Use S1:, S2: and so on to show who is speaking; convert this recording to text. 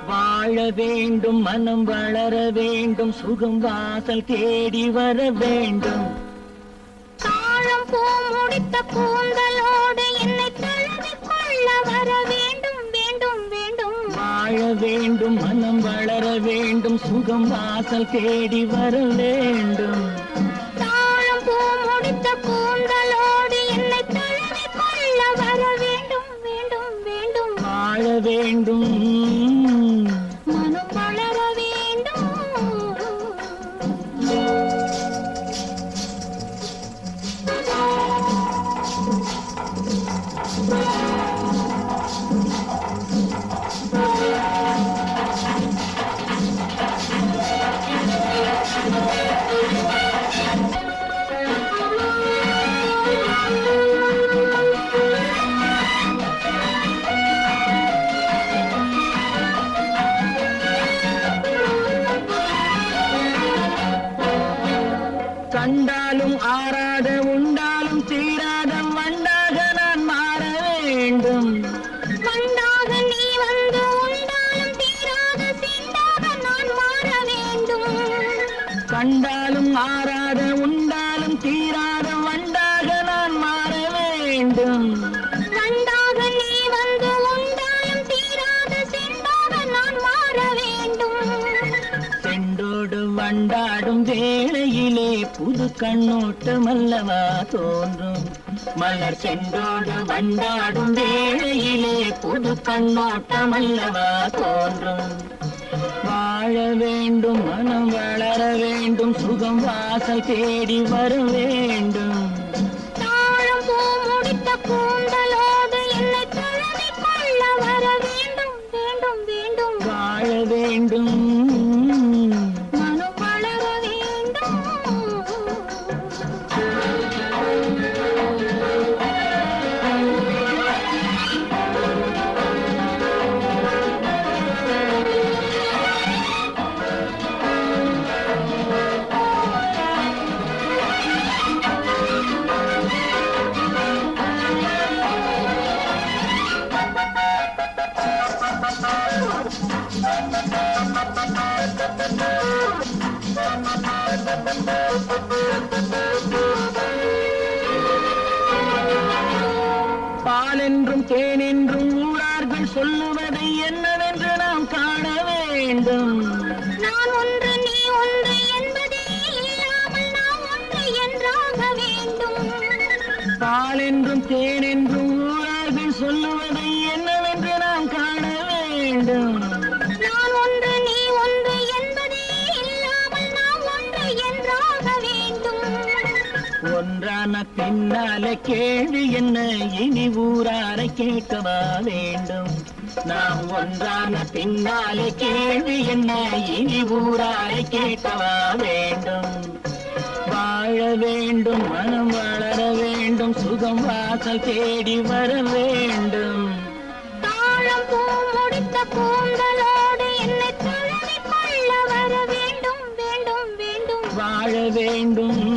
S1: வாழ வேண்டும் மனம் வளர வேண்டும் சுகம் வாசல் தேடி வர வேண்டும்
S2: தாழம் பூ முடித்த கூந்தலோடு என்னை தழுவிக் கொள்ள வர வேண்டும் வேண்டும் வேண்டும்
S1: வாழ வேண்டும் மனம் வளர வேண்டும் சுகம் வாசல் தேடி வர வேண்டும்
S2: தாழம் பூ முடித்த கூந்தலோடு என்னை தழுவிக் கொள்ள வர வேண்டும் வேண்டும் வேண்டும்
S1: வாழ வேண்டும்
S2: மனம் வளர வேண்டும்
S1: கண்டாலும் ஆறாத உண்டாலும் தீராத வண்டாக நான் மாற வேண்டும்
S2: மண்ணாக நீ வந்து உண்டாலும் தீராத சீண்டாக நான் மாற வேண்டும்
S1: கண்டாலும் ஆறாத உண்டாலும் தீராத வண்டாக நான் மாற வேண்டும்
S2: வண்டாக நீ வந்து உண்டாலும் தீராத செண்டாக நான் மாற வேண்டும்
S1: செண்டோடு வண்டாடும் வேளையிலே புது கண்ணோட்டம் அல்லவா தோன்றும் மலர் செண்டோடு வண்டாடும் வேளையிலே புது கண்ணோட்டம் அல்லவா தோன்றும் வாழ வேண்டும் மனம் வளர வேண்டும் சுகம் வாசல் தேடி வர வேண்டும்
S2: தாழம் பூ முடித்த கூந்தலோடு என்னை தழுவிக் கொள்ள வர வேண்டும் வேண்டும் வேண்டும்
S1: வாழ வேண்டும்
S2: மனம் வளர வேண்டும்
S1: பால் என்றும் தேன் என்றும் ஊரார்கள் சொல்லுவதை என்னவென்று நாம் காண வேண்டும்
S2: நான் ஒன்று நீ ஒன்று என்பதே இல்லாமல் நாம் ஒன்று என்றாக வேண்டும்
S1: பால் என்றும் தேன் என்றும் ஊரார்கள் சொல்லுவதை என்னவென்று நாம் காண வேண்டும்
S2: நான் ஒன்று நீ ஒன்று என்பதே இல்லாமல் நாம் ஒன்று என்றாக வேண்டும்
S1: ஒன்றான பின்னால கேள்வி என்ன இனி ஊராரை கேட்கவா வேண்டும் நாம் ஒன்றான பின்னாலே கேள்வி என்ன இனி ஊராரை கேட்கவா வேண்டும் வாழ வேண்டும் மனம் வளர வேண்டும் சுகம் வாசல் தேடி வர வேண்டும்
S2: தாழம் பூ முடித்த கூந்தலோடு என்னை தழுவிக் கொள்ள வர வேண்டும் வேண்டும் வேண்டும்
S1: வாழ வேண்டும்